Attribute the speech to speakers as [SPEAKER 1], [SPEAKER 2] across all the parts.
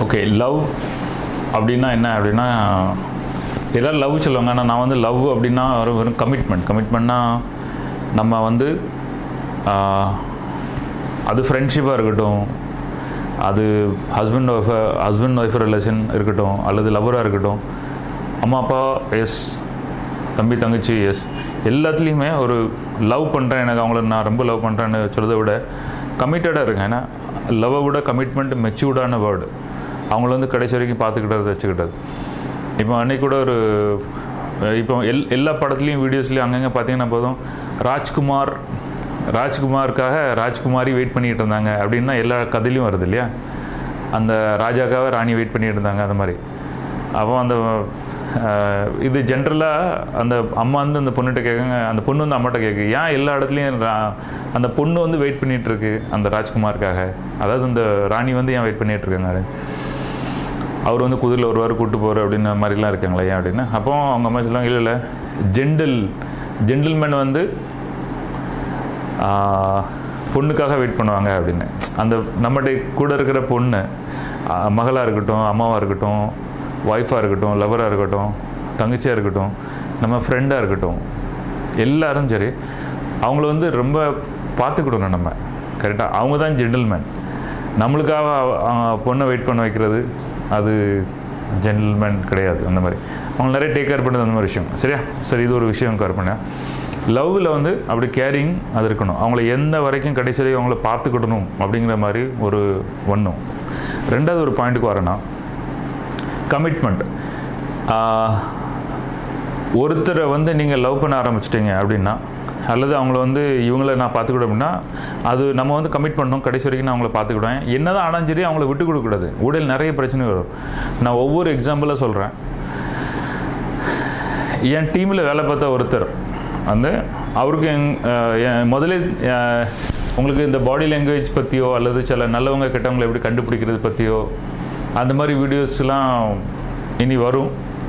[SPEAKER 1] okay love அப்படின்னா என்ன அப்படின்னா எல்லாரும் லவ் சொல்லுவாங்க ஆனால் நான் வந்து லவ் அப்படின்னா வெறும் வெறும் கமிட்மெண்ட் கமிட்மெண்ட்னா நம்ம வந்து ஆஹ், அது ஃப்ரெண்ட்ஷிப்பாக இருக்கட்டும் அது husband wife husband wife relation இருக்கட்டும் அல்லது லவ்வராக இருக்கட்டும் அம்மா அப்பா எஸ் தம்பி தங்கச்சி எஸ் எல்லாத்துலேயுமே ஒரு லவ் பண்ணுறேன் எனக்கு அவங்கள நான் ரொம்ப லவ் பண்ணுறேன்னு சொல்கிறத விட கமிட்டடாக இருக்கேன் ஏன்னா லவ்வை விட கமிட்மெண்ட் மெச்சூர்டான வேர்டு அவங்கள வந்து கடைசி வரைக்கும் பார்த்துக்கிட்டது வச்சுக்கிட்டது இப்போ அன்னைக்கு கூட ஒரு இப்போ எல் எல்லா படத்துலையும் வீடியோஸ்லையும் அங்கங்கே பார்த்தீங்கன்னா போதும் ராஜ்குமார் ராஜ்குமாருக்காக ராஜ்குமாரி வெயிட் பண்ணிட்டு இருந்தாங்க அப்படின்னா எல்லா கதையிலையும் வருது இல்லையா அந்த ராஜாக்காக ராணி வெயிட் பண்ணிட்டு இருந்தாங்க அந்த மாதிரி அப்போ அந்த அஹ், இது ஜென்ரலாக அந்த அம்மா வந்து அந்த பொண்ணுகிட்ட கேட்குங்க அந்த பொண்ணு வந்து அம்மாட்ட கேட்கு ஏன் எல்லா இடத்துலையும் ரா- அந்த பொண்ணு வந்து வெயிட் பண்ணிட்டு இருக்கு அந்த ராஜ்குமாருக்காக அதாவது அந்த ராணி வந்து ஏன் வெயிட் பண்ணிட்டு இருக்காங்க அவர் வந்து குதிரையில் ஒரு வாரம் கூட்டு போகிற அப்படின்ற மாதிரிலாம் இருக்காங்களா ஏன் அப்படின்னு அப்போ அவங்க அம்மா சொல்லுவாங்க இல்லை இல்லை ஜென்டில் ஜென்டில்மேன் வந்து ஆஹ், பொண்ணுக்காக வெயிட் பண்ணுவாங்க அப்படின்னு அந்த நம்மகிட்ட கூட இருக்கிற பொண்ணு மகளாக இருக்கட்டும் அம்மாவாக இருக்கட்டும் ஒய்ஃபாக இருக்கட்டும் லவராக இருக்கட்டும் தங்கச்சியாக இருக்கட்டும் நம்ம ஃப்ரெண்டாக இருக்கட்டும் எல்லாரும் சரி அவங்கள வந்து ரொம்ப பார்த்துக்கிடணும் நம்ம கரெக்டாக அவங்க தான் ஜென்டில்மேன் நம்மளுக்காக அவ- அவ- பொண்ணை வெயிட் பண்ண வைக்கிறது அது ஜென்டில்மேன் கிடையாது அந்த மாதிரி அவங்க நிறைய டேக் கேர் பண்ணுறது அந்த மாதிரி விஷயம் சரியா சரி இது ஒரு விஷயம் கவர் பண்ணேன் லவ்வில் வந்து அப்படி கேரிங் அது இருக்கணும் அவங்கள எந்த வரைக்கும் கடைசி வரைக்கும் அவங்கள பார்த்துக்கிடணும் அப்படிங்கிற மாதிரி ஒரு ஒன்றும் ரெண்டாவது ஒரு பாயிண்ட்டுக்கு வரேன்னா கமிட்மெண்ட் ஒருத்தரை வந்து நீங்கள் லவ் பண்ண ஆரம்பிச்சிட்டீங்க அப்படின்னா அல்லது அவங்கள வந்து இவங்கள நான் பார்த்துக்கிடும் அப்படின்னா அது நம்ம வந்து கமிட் பண்ணணும் கடைசி வரைக்கும் நான் அவங்கள பார்த்துக்கிடுவேன் என்னதான் ஆனாலும் சரி அவங்கள விட்டு கொடுக்கக்கூடாது உடல் நிறைய பிரச்சனை வரும் நான் ஒவ்வொரு எக்ஸாம்பிளாக சொல்கிறேன் என் டீமில் வேலை பார்த்த ஒருத்தர் வந்து அவருக்கு எங் அஹ் என் முதல்ல அஹ் உங்களுக்கு இந்த பாடி லாங்குவேஜ் பற்றியோ அல்லது சில நல்லவங்க கெட்டவங்களை எப்படி கண்டுபிடிக்கிறது பற்றியோ அந்த மாதிரி வீடியோஸ்லாம் இனி வரும்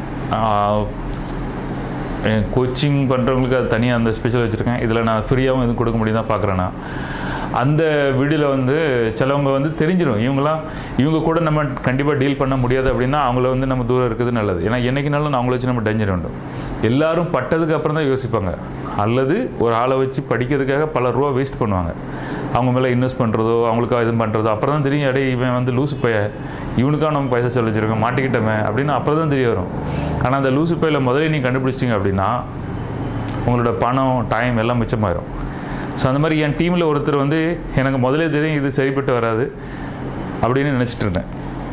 [SPEAKER 1] கோச்சிங் பண்ணுறவங்களுக்கு அது தனியாக அந்த ஸ்பெஷல் வச்சுருக்கேன் இதில் நான் ஃப்ரீயாகவும் எதுவும் கொடுக்க முடியும் தான் பார்க்குறேன் நான் அந்த வீடியோவில் வந்து சிலவங்க வந்து தெரிஞ்சிடும் இவங்களாம் இவங்க கூட நம்ம கண்டிப்பாக டீல் பண்ண முடியாது அப்படின்னா அவங்கள வந்து நம்ம தூரம் இருக்குது நல்லது ஏன்னா என்னைக்குனாலும் நான் அவங்கள வச்சு நம்ம டேஞ்சர் வேண்டும் எல்லாரும் பட்டதுக்கு அப்புறம் தான் யோசிப்பாங்க அல்லது ஒரு ஆளை வச்சு படிக்கிறதுக்காக பல ரூபா வேஸ்ட் பண்ணுவாங்க அவங்க மேலே இன்வெஸ்ட் பண்ணுறதோ அவங்களுக்காக இது பண்ணுறதோ அப்புறம் தான் தெரியும் அடே இவன் வந்து லூசு பைய இவனுக்காக நம்ம பைசா சொல்ல வச்சிருக்கோம் மாட்டிக்கிட்டோமே அப்படின்னு அப்புறம் தான் தெரிய வரும் ஆனால் அந்த லூசு பையில் முதல்ல நீங்கள் கண்டுபிடிச்சிட்டிங்க அப்படின்னா உங்களோட பணம் டைம் எல்லாம் மிச்சமாயிரும் ஸோ அந்த மாதிரி என் டீமில் ஒருத்தர் வந்து எனக்கு முதலே தெரியும் இது சரிப்பட்டு வராது அப்படின்னு நினச்சிட்டு இருந்தேன்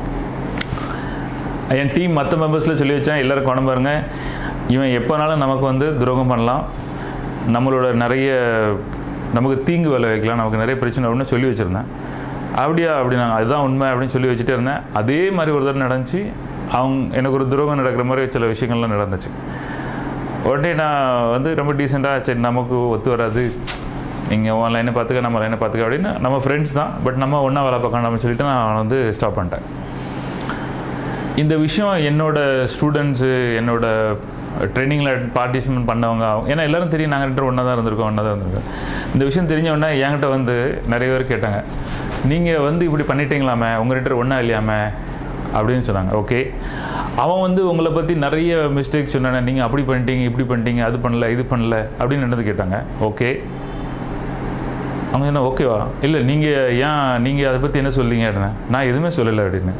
[SPEAKER 1] என் டீம் மற்ற மெம்பர்ஸில் சொல்லி வச்சேன் எல்லாரும் கவனம் பாருங்க இவன் எப்போனாலும் நமக்கு வந்து துரோகம் பண்ணலாம் நம்மளோட நிறைய நமக்கு தீங்கு விளை வைக்கலாம் நமக்கு நிறைய பிரச்சனை வரும்னு சொல்லி வச்சுருந்தேன் அப்படியா அப்படின்னா அதுதான் உண்மை அப்படின்னு சொல்லி வச்சுட்டே இருந்தேன் அதே மாதிரி ஒரு தடவை நடந்துச்சு அவங்க எனக்கு ஒரு துரோகம் நடக்கிற மாதிரி சில விஷயங்கள்லாம் நடந்துச்சு உடனே நான் வந்து ரொம்ப டீசெண்டாக சரி நமக்கு ஒத்து வராது நீங்கள் உன் லைனை பார்த்துக்க நம்ம லைனை பார்த்துக்க அப்படின்னு நம்ம ஃப்ரெண்ட்ஸ் தான் பட் நம்ம ஒன்றா வேலை பார்க்கணும் அப்படின்னு சொல்லிட்டு நான் வந்து ஸ்டாப் பண்ணிட்டேன் இந்த விஷயம் என்னோட ஸ்டூடெண்ட்ஸு என்னோட ட்ரைனிங்கில் பார்ட்டிசிபேட் பண்ணவங்க அவங்க- ஏன்னா எல்லாரும் தெரியும் நாங்கள் ரெண்டு ஒன்றா தான் இருந்திருக்கோம் ஒன்றா தான் இருந்திருக்கோம் இந்த விஷயம் தெரிஞ்ச உடனே என்கிட்ட வந்து நிறைய பேர் கேட்டாங்க நீங்கள் வந்து இப்படி பண்ணிட்டீங்களாமே உங்கள் ரெண்டு ஒன்றா இல்லையாமே அப்படின்னு சொன்னாங்க ஓகே அவன் வந்து உங்களை பற்றி நிறைய மிஸ்டேக் சொன்னானே நீங்கள் அப்படி பண்ணிட்டீங்க இப்படி பண்ணிட்டீங்க அது பண்ணல இது பண்ணல அப்படின்னு என்னது கேட்டாங்க ஓகே அவங்க என்ன ஓகேவா இல்லை நீங்கள் ஏன் நீங்கள் அதை பற்றி என்ன சொல்றீங்க அப்படின்னா நான் எதுவுமே சொல்லலை அப்படின்னு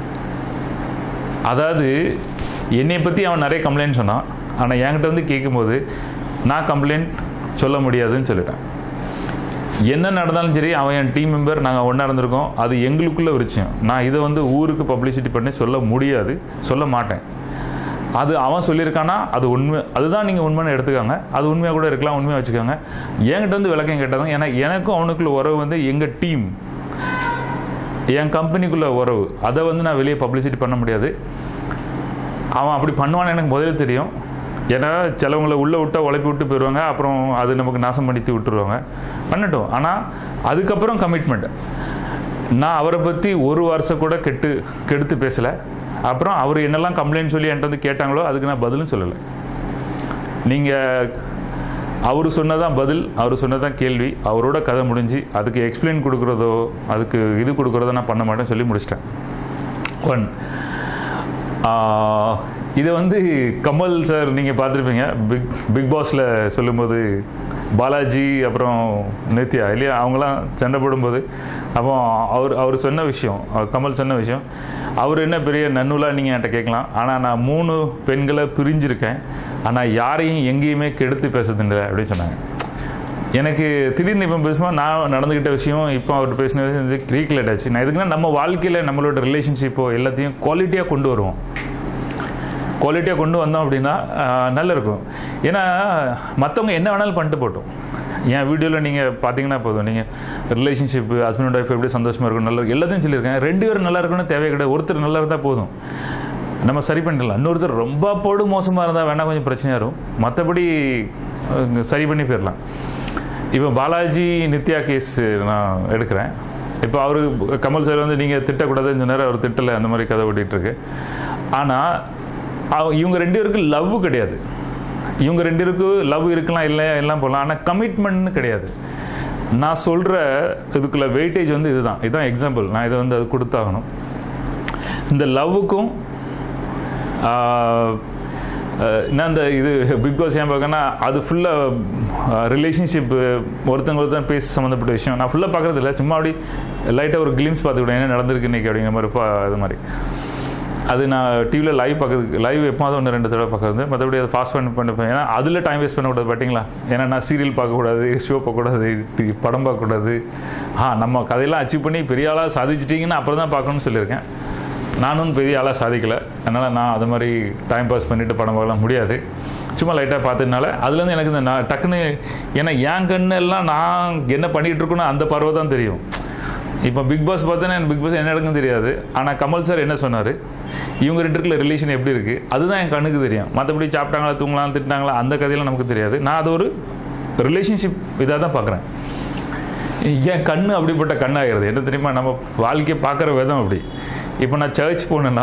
[SPEAKER 1] அதாவது என்னை பற்றி அவன் நிறைய கம்ப்ளைண்ட் சொன்னான் ஆனால் என்கிட்ட வந்து கேட்கும்போது நான் கம்ப்ளைண்ட் சொல்ல முடியாதுன்னு சொல்லிட்டேன் என்ன நடந்தாலும் சரி அவன் என் டீம் மெம்பர் நாங்கள் ஒன்றா இருந்திருக்கோம் அது எங்களுக்குள்ள ஒரு விஷயம் நான் இதை வந்து ஊருக்கு பப்ளிசிட்டி பண்ணி சொல்ல முடியாது சொல்ல மாட்டேன் அது அவன் சொல்லியிருக்கானா அது உண்மை அதுதான் நீங்கள் உண்மைன்னு எடுத்துக்காங்க அது உண்மையாக கூட இருக்கலாம் உண்மையாக வச்சுக்கோங்க என்கிட்ட வந்து விளக்கம் கேட்டதும் ஏன்னா எனக்கும் அவனுக்குள்ள உறவு வந்து எங்கள் டீம் என் கம்பெனிக்குள்ள உறவு அதை வந்து நான் வெளியே பப்ளிசிட்டி பண்ண முடியாது அவன் அப்படி பண்ணுவான்னு எனக்கு முதல்ல தெரியும் ஏன்னா சிலவங்களை உள்ளே விட்டா உழைப்பி விட்டு போயிடுவாங்க அப்புறம் அது நமக்கு நாசம் பண்ணித்து விட்டுருவாங்க பண்ணட்டும் ஆனால் அதுக்கப்புறம் கமிட்மெண்ட் நான் அவரை பற்றி ஒரு வருஷம் கூட கெட்டு கெடுத்து பேசலை அப்புறம் அவர் என்னெல்லாம் கம்ப்ளைண்ட் சொல்லி என்கிட்ட வந்து கேட்டாங்களோ அதுக்கு நான் பதிலும் சொல்லலை நீங்கள் அவர் சொன்னதான் பதில் அவர் சொன்னதான் கேள்வி அவரோட கதை முடிஞ்சு அதுக்கு எக்ஸ்பிளைன் கொடுக்குறதோ அதுக்கு இது கொடுக்குறதோ நான் பண்ண மாட்டேன்னு சொல்லி முடிச்சிட்டேன் ஒன் இதை வந்து கமல் சார் நீங்கள் பார்த்துருப்பீங்க பிக் பிக் பாஸில் சொல்லும்போது பாலாஜி அப்புறம் நித்யா இல்லையா அவங்களாம் சண்டை போடும்போது அப்போ அவர் அவர் சொன்ன விஷயம் அவர் கமல் சொன்ன விஷயம் அவர் என்ன பெரிய நன்னூலாக நீங்கள் என்கிட்ட கேட்கலாம் ஆனால் நான் மூணு பெண்களை பிரிஞ்சிருக்கேன் ஆனால் யாரையும் எங்கேயுமே கெடுத்து பேசுறதில்லை அப்படின்னு சொன்னாங்க எனக்கு திடீர்னு இப்போ பேசும்போது நான் நடந்துக்கிட்ட விஷயம் இப்போ அவர் பேசின விஷயம் வந்து ரீக்லேட் ஆச்சு நான் எதுக்குன்னா நம்ம வாழ்க்கையில் நம்மளோட ரிலேஷன்ஷிப்போ எல்லாத்தையும் குவாலிட்டியாக கொண்டு வருவோம் குவாலிட்டியாக கொண்டு வந்தோம் அப்படின்னா ஆஹ், நல்லா இருக்கும் ஏன்னா மற்றவங்க என்ன வேணாலும் பண்ணிட்டு போட்டோம் என் வீடியோவில் நீங்கள் பார்த்தீங்கன்னா போதும் நீங்கள் ரிலேஷன்ஷிப் ஹஸ்பண்ட் ஒய்ஃப் எப்படி சந்தோஷமாக இருக்கும் நல்லா எல்லாத்தையும் சொல்லியிருக்கேன் ரெண்டு பேரும் நல்லா இருக்கணும்னு தேவை கிடையாது ஒருத்தர் நல்லா இருந்தால் போதும் நம்ம சரி பண்ணிடலாம் இன்னொருத்தர் ரொம்ப போடு மோசமாக இருந்தால் வேணால் கொஞ்சம் பிரச்சனையாக இருக்கும் மற்றபடி அஹ், சரி பண்ணி போயிடலாம் இப்போ பாலாஜி நித்யா கேஸ் நான் எடுக்கிறேன் இப்போ அவரு கமல் சார் வந்து நீங்கள் திட்டக்கூடாதுன்னு சொன்னார் அவர் திட்டலை அந்த மாதிரி கதை ஓட்டிகிட்டு இருக்கு ஆனால் அவ- இவங்க ரெண்டு பேருக்கும் லவ் கிடையாது இவங்க ரெண்டு பேருக்கும் லவ் இருக்கலாம் இல்லை எல்லாம் போகலாம் ஆனால் கமிட்மெண்ட்னு கிடையாது நான் சொல்கிற இதுக்குள்ள வெயிட்டேஜ் வந்து இதுதான் இதுதான் எக்ஸாம்பிள் நான் இதை வந்து அது கொடுத்தாகணும் இந்த லவ்வுக்கும் நான் இந்த இது பிக் பாஸ் ஏன் பார்க்கன்னா அது ஃபுல்லாக ரிலேஷன்ஷிப் ஒருத்தங்க ஒருத்தன் பேசி சம்மந்தப்பட்ட விஷயம் நான் ஃபுல்லாக பார்க்குறது இல்லை சும்மா அப்படி லைட்டாக ஒரு கிளிம்ஸ் பார்த்துக்கிட்டேன் என்ன நடந்திருக்கு இன்னைக்கு அப்படிங்கிற மாதிரி பா- இது மாதிரி அது நான் டிவியில் லைவ் பார்க்கறதுக்கு லைவ் எப்போது ஒன்று ரெண்டு தடவை பார்க்கறது மற்றபடி அதை ஃபாஸ்ட் பண்ணி பண்ணிப்பேன் ஏன்னா அதில் டைம் வேஸ்ட் பண்ணக்கூடாது பார்த்தீங்களா ஏன்னா நான் சீரியல் பார்க்கக்கூடாது ஷோ பார்க்கக்கூடாது டி- படம் பார்க்கக்கூடாது ஆ நம்ம கதையெல்லாம் அச்சீவ் பண்ணி பெரிய ஆளாக சாதிச்சிட்டிங்கன்னா அப்புறம் தான் பார்க்கணும்னு சொல்லியிருக்கேன் நானும் பெரிய ஆளாக சாதிக்கலை அதனால் நான் அது மாதிரி டைம் பாஸ் பண்ணிவிட்டு படம் பார்க்கலாம் முடியாது சும்மா லைட்டாக பார்த்ததுனால அதுலேருந்து எனக்கு இந்த நான் டக்குன்னு ஏன்னா என் கண்ணு எல்லாம் நான் என்ன பண்ணிகிட்டு இருக்கேனோ அந்த பருவ தான் தெரியும் இப்போ பிக் பாஸ் பார்த்தோன்னா எனக்கு பிக் பாஸ் என்ன நடக்குன்னு தெரியாது ஆனால் கமல் சார் என்ன சொன்னார் இவங்க ரெண்டு இருக்குள்ள ரிலேஷன் எப்படி இருக்குது அதுதான் என் கண்ணுக்கு தெரியும் மற்றபடி சாப்பிட்டாங்களா தூங்கலாம் திட்டினாங்களா அந்த கதையெல்லாம் நமக்கு தெரியாது நான் அது ஒரு ரிலேஷன்ஷிப் இதாக தான் பார்க்குறேன் என் கண்ணு அப்படிப்பட்ட கண்ணாகிறது என்ன தெரியுமா நம்ம வாழ்க்கையை பார்க்குற விதம் அப்படி இப்போ நான் சர்ச் போனேன்னா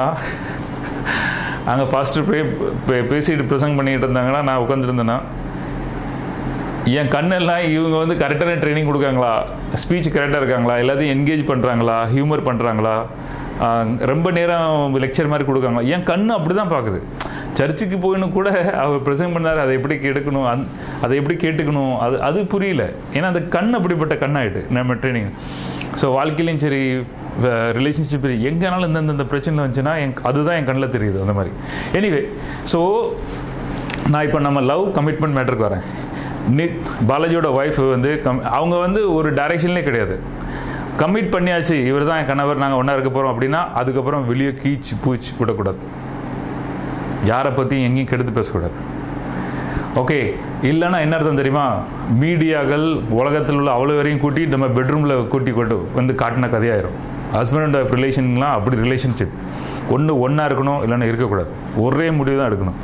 [SPEAKER 1] அங்கே பாஸ்டர் போய் பே- பேசிட்டு பிரசங்கம் பண்ணிக்கிட்டு இருந்தாங்கன்னா நான் உட்காந்துருந்தேன்னா என் கண்ணெல்லாம் இவங்க வந்து கரெக்டான ட்ரைனிங் கொடுக்காங்களா ஸ்பீச் கரெக்டாக இருக்காங்களா எல்லாத்தையும் என்கேஜ் பண்ணுறாங்களா ஹியூமர் பண்ணுறாங்களா ரொம்ப நேரம் லெக்சர் மாதிரி கொடுக்காங்களா என் கண்ணு அப்படி தான் பார்க்குது சர்ச்சுக்கு போயின்னு கூட அவர் ப்ரெசென்ட் பண்ணார் அதை எப்படி எடுக்கணும் அந் அதை எப்படி கேட்டுக்கணும் அது அது புரியல ஏன்னா அந்த கண் அப்படிப்பட்ட கண்ணாயிட்டு நம்ம ட்ரைனிங் ஸோ வாழ்க்கையிலையும் சரி ரிலேஷன்ஷிப் எங்கேனாலும் இந்த இந்த பிரச்சனை வந்துச்சுன்னா என் அதுதான் என் கண்ணில் தெரியுது அந்த மாதிரி எனிவே ஸோ நான் இப்போ நம்ம லவ் கமிட்மெண்ட் மேட்டருக்கு வரேன் நித் பாலாஜியோட ஒய்ஃப் வந்து கம் அவங்க வந்து ஒரு டைரெக்ஷன்லேயே கிடையாது கமிட் பண்ணியாச்சு இவர் தான் என் கணவர் நாங்கள் ஒன்றா இருக்க போகிறோம் அப்படின்னா அதுக்கப்புறம் வெளியே கீச்சு பூச்சி விடக்கூடாது யாரை பற்றியும் எங்கேயும் கெடுத்து பேசக்கூடாது ஓகே இல்லைன்னா என்ன அர்த்தம் தெரியுமா மீடியாக்கள் உலகத்தில் உள்ள அவ்வளோ வரையும் கூட்டி நம்ம பெட்ரூமில் கூட்டி கொண்டு வந்து காட்டின கதையாயிரும் ஹஸ்பண்ட் அண்ட் ஒய்ஃப் ரிலேஷன்லாம் அப்படி ரிலேஷன்ஷிப் ஒன்று ஒன்றா இருக்கணும் இல்லைன்னா இருக்கக்கூடாது ஒரே முடிவு தான் எடுக்கணும்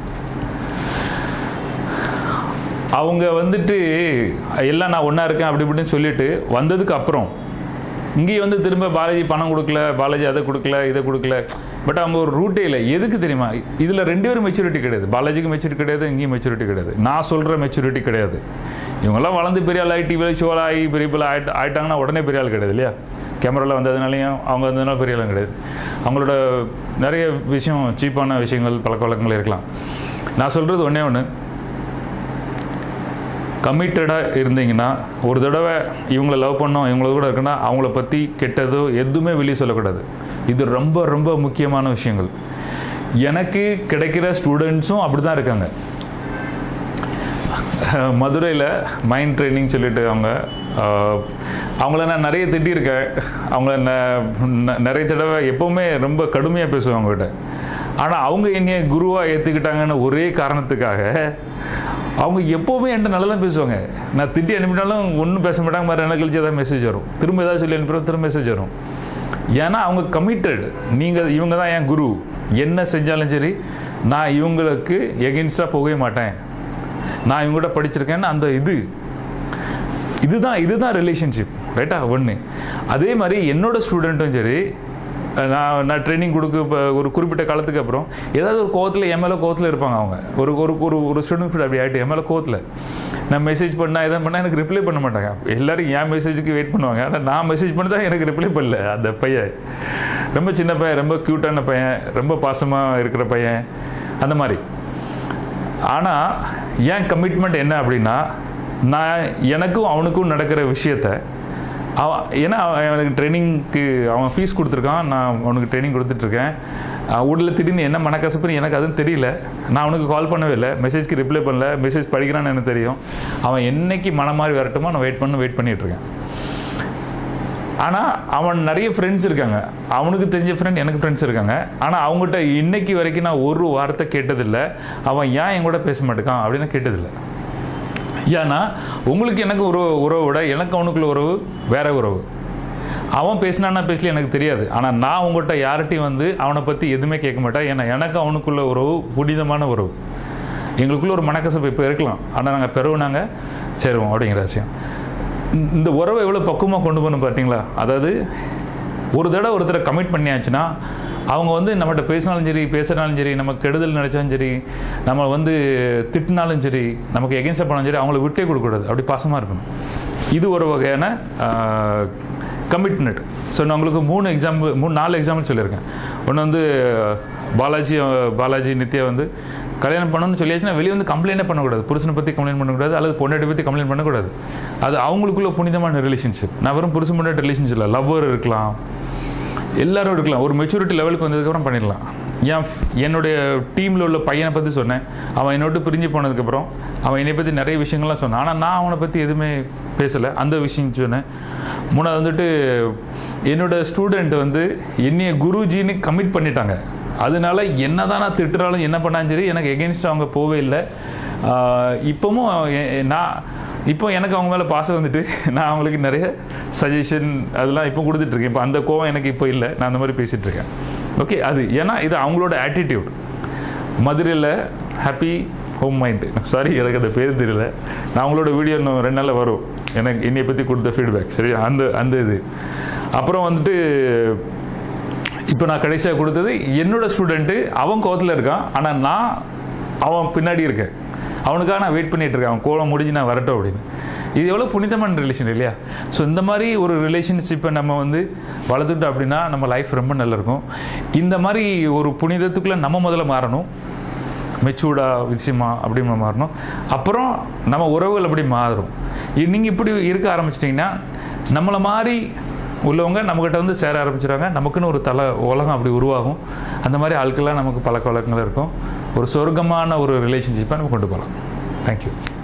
[SPEAKER 1] அவங்க வந்துட்டு எல்லாம் நான் ஒன்றா இருக்கேன் அப்படி இப்படின்னு சொல்லிட்டு வந்ததுக்கு அப்புறம் இங்கேயும் வந்து திரும்ப பாலாஜி பணம் கொடுக்கல பாலாஜி அதை கொடுக்கல இதை கொடுக்கல பட் அவங்க ஒரு ரூட்டே இல்லை எதுக்கு தெரியுமா இதில் ரெண்டு பேரும் மெச்சூரிட்டி கிடையாது பாலாஜிக்கு மெச்சூரிட்டி கிடையாது இங்கேயும் மெச்சூரிட்டி கிடையாது நான் சொல்கிற மெச்சூரிட்டி கிடையாது இவங்கெல்லாம் வளர்ந்து பெரிய ஆள் ஆகி டிவியில் ஷோல் ஆகி பெரிய பிள்ளை ஆயிட்டு ஆயிட்டாங்கன்னா உடனே பெரிய ஆள் கிடையாது இல்லையா கேமராவில் வந்ததுனாலையும் அவங்க வந்ததுனால பெரிய ஆளும் கிடையாது அவங்களோட நிறைய விஷயம் சீப்பான விஷயங்கள் பழக்க வழக்கங்கள் இருக்கலாம் நான் சொல்கிறது ஒன்றே ஒன்று கமிட்டடாக இருந்தீங்கன்னா ஒரு தடவை இவங்கள லவ் பண்ணோம் இவங்கள கூட இருக்குன்னா அவங்கள பற்றி கெட்டதோ எதுவுமே வெளியே சொல்லக்கூடாது இது ரொம்ப ரொம்ப முக்கியமான விஷயங்கள் எனக்கு கிடைக்கிற ஸ்டூடெண்ட்ஸும் அப்படி தான் இருக்காங்க மதுரையில் மைண்ட் ட்ரைனிங் சொல்லிட்டு அவங்க ஆஹ், அவங்கள நான் நிறைய திட்டியிருக்கேன் அவங்கள ந- ந- நிறைய தடவை எப்போவுமே ரொம்ப கடுமையாக பேசுவாங்க அவங்ககிட்ட ஆனால் அவங்க என்னைய குருவாக ஏற்றுக்கிட்டாங்கன்னு ஒரே காரணத்துக்காக அவங்க எப்போவுமே என்கிட்ட நல்லா தான் பேசுவாங்க நான் திட்டி அனுப்பினாலும் ஒன்றும் பேச மாட்டாங்க மாதிரி என்ன கழிச்சு ஏதாவது மெசேஜ் வரும் திரும்ப ஏதாவது சொல்லி அனுப்புகிறோம் திரும்ப மெசேஜ் வரும் ஏன்னா அவங்க கமிட்டட் நீங்கள் இவங்க தான் என் குரு என்ன செஞ்சாலும் சரி நான் இவங்களுக்கு எகென்ஸ்டாக போகவே மாட்டேன் நான் இவங்க கூட படிச்சிருக்கேன்னு அந்த இது இதுதான் இதுதான் ரிலேஷன்ஷிப் ரைட்டா ஒன்று அதே மாதிரி என்னோட ஸ்டூடெண்ட்டும் சரி நான் நான் ட்ரைனிங் கொடுக்க இப்போ ஒரு குறிப்பிட்ட காலத்துக்கு அப்புறம் ஏதாவது ஒரு கோவத்தில் என் மேலே கோவத்தில் இருப்பாங்க அவங்க ஒரு ஒரு ஒரு ஒரு ஸ்டூடெண்ட் அப்படி ஆகிட்டு என் மேலே கோவத்தில் நான் மெசேஜ் பண்ணால் எதாவது பண்ணால் எனக்கு ரிப்ளை பண்ண மாட்டாங்க எல்லாரும் என் மெசேஜுக்கு வெயிட் பண்ணுவாங்க ஆனால் நான் மெசேஜ் பண்ணி தான் எனக்கு ரிப்ளை பண்ணல அந்த பையன் ரொம்ப சின்ன பையன் ரொம்ப க்யூட்டான பையன் ரொம்ப பாசமாக இருக்கிற பையன் அந்த மாதிரி ஆனால் ஏன் கமிட்மெண்ட் என்ன அப்படின்னா நான் எனக்கும் அவனுக்கும் நடக்கிற விஷயத்த அவன் ஏன்னா அவன் எனக்கு ட்ரைனிங்க்கு அவன் ஃபீஸ் கொடுத்துருக்கான் நான் அவனுக்கு ட்ரைனிங் கொடுத்துட்ருக்கேன் உடல திடீர்னு என்ன மனக்கசப்புன்னு எனக்கு அதுவும் தெரியல நான் அவனுக்கு கால் பண்ணவே இல்லை மெசேஜ்க்கு ரிப்ளை பண்ணல மெசேஜ் படிக்கிறான்னு எனக்கு தெரியும் அவன் என்னைக்கு மன மாதிரி வரட்டுமோ நான் வெயிட் பண்ண வெயிட் பண்ணிகிட்ருக்கேன் ஆனால் அவன் நிறைய ஃப்ரெண்ட்ஸ் இருக்காங்க அவனுக்கு தெரிஞ்ச ஃப்ரெண்ட் எனக்கு ஃப்ரெண்ட்ஸ் இருக்காங்க ஆனால் அவங்ககிட்ட இன்னைக்கு வரைக்கும் நான் ஒரு வார்த்தை கேட்டதில்லை அவன் ஏன் என் கூட பேச மாட்டேக்கான் அப்படின்னு கேட்டதில்லை ஏன்னா உங்களுக்கு எனக்கு ஒரு உறவை விட எனக்கு அவனுக்குள்ள உறவு வேற உறவு அவன் பேசினான்னா பேசல எனக்கு தெரியாது ஆனால் நான் உங்கள்கிட்ட யார்கிட்டையும் வந்து அவனை பற்றி எதுவுமே கேட்க மாட்டேன் ஏன்னா எனக்கு அவனுக்குள்ள உறவு புனிதமான உறவு எங்களுக்குள்ள ஒரு மனக்கசப்பு இப்போ இருக்கலாம் ஆனால் நாங்கள் பெறுவோனாங்க சேருவோம் அப்படிங்கிற விஷயம் இந்த- இந்த உறவை எவ்வளோ பக்குவமாக கொண்டு போகணும் பார்த்தீங்களா அதாவது ஒரு தடவை ஒருத்தரை கமிட் பண்ணியாச்சுன்னா அவங்க வந்து நம்மகிட்ட பேசினாலும் சரி பேசுனாலும் சரி நமக்கு கெடுதல் நினைச்சாலும் சரி நம்ம வந்து திட்டினாலும் சரி நமக்கு எகென்ஸ்டாக பண்ணாலும் சரி அவங்கள விட்டே கொடுக்கக்கூடாது அப்படி பாசமாக இருக்கணும் இது ஒரு வகையான கமிட்மெண்ட் ஸோ நான் உங்களுக்கு மூணு எக்ஸாம்பிள் மூணு நாலு எக்ஸாம்பிள் சொல்லியிருக்கேன் ஒன்று வந்து பாலாஜி அஹ், பாலாஜி நித்யா வந்து கல்யாணம் பண்ணணும்னு சொல்லியாச்சுன்னா வெளியே வந்து கம்ப்ளைண்டே பண்ணக்கூடாது புருஷனை பற்றி கம்ப்ளைண்ட் பண்ணக்கூடாது அல்லது பொண்டாட்டி பற்றி கம்ப்ளைண்ட் பண்ணக்கூடாது அது அவங்களுக்குள்ள புனிதமான ரிலேஷன்ஷிப் நான் வெறும் புருஷன் பொண்டாட்டி ரிலேஷன்ஷிப் இல்லை லவ்வர் இருக்கலாம் எல்லாரும் இருக்கலாம் ஒரு மெச்சூரிட்டி லெவலுக்கு வந்ததுக்கப்புறம் பண்ணிடலாம் என் f- என்னுடைய டீமில் உள்ள பையனை பற்றி சொன்னேன் அவன் என்னோட பிரிஞ்சு போனதுக்கப்புறம் அவன் என்னை பற்றி நிறைய விஷயங்கள்லாம் சொன்னான் ஆனால் நான் அவனை பற்றி எதுவுமே பேசலை அந்த விஷயம் சொன்னேன் மூணாவது வந்துட்டு என்னோட ஸ்டூடெண்ட் வந்து என்னைய குருஜின்னு கமிட் பண்ணிட்டாங்க அதனால என்ன தான் நான் திட்டுறாலும் என்ன பண்ணாலும் சரி எனக்கு எகென்ஸ்ட் அவங்க போவே இல்லை ஆஹ் இப்பவும் எ- எ- நான் இப்போ எனக்கு அவங்க மேலே பாசம் வந்துட்டு நான் அவங்களுக்கு நிறைய சஜஷன் அதெல்லாம் இப்போ கொடுத்துட்ருக்கேன் இப்போ அந்த கோவம் எனக்கு இப்போ இல்லை நான் அந்த மாதிரி பேசிகிட்டு இருக்கேன் ஓகே அது ஏன்னா இது அவங்களோட ஆட்டிடியூட் மதுரையில் ஹாப்பி ஹோம் மைண்ட் சாரி எனக்கு அந்த பேர் தெரியல நான் அவங்களோட வீடியோ இன்னும் ரெண்டு நாளில் வரும் எனக்கு என்னைய பற்றி கொடுத்த ஃபீட்பேக் சரி அந்த அந்த இது அப்புறம் வந்துட்டு இப்போ நான் கடைசியாக கொடுத்தது என்னோட ஸ்டூடெண்ட்டு அவன் கோவத்தில் இருக்கான் ஆனால் நான் அவன் பின்னாடி இருக்கேன் அவனுக்காக நான் வெயிட் பண்ணிட்டு இருக்கேன் அவன் கோலம் முடிஞ்சு நான் வரட்டும் அப்படின்னு இது எவ்வளோ புனிதமான ரிலேஷன் இல்லையா ஸோ இந்த மாதிரி ஒரு ரிலேஷன்ஷிப்பை நம்ம வந்து வளர்த்துட்டோம் அப்படின்னா நம்ம லைஃப் ரொம்ப நல்லா இருக்கும் இந்த மாதிரி ஒரு புனிதத்துக்குள்ளே நம்ம முதல்ல மாறணும் மெச்சூர்டா விஷயமா அப்படி நம்ம மாறணும் அப்புறம் நம்ம உறவுகள் அப்படி மாறும் நீங்கள் இப்படி இருக்க ஆரம்பிச்சிட்டிங்கன்னா நம்மளை மாதிரி உள்ளவங்க நம்மக்கிட்ட வந்து சேர ஆரம்பிச்சிடுறாங்க நமக்குன்னு ஒரு தலை உலகம் அப்படி உருவாகும் அந்த மாதிரி ஆட்கள்லாம் நமக்கு பழக்க வழக்கங்கள் இருக்கும் ஒரு சொர்க்கமான ஒரு ரிலேஷன்ஷிப்பை நம்ம கொண்டு போகலாம் தேங்க்யூ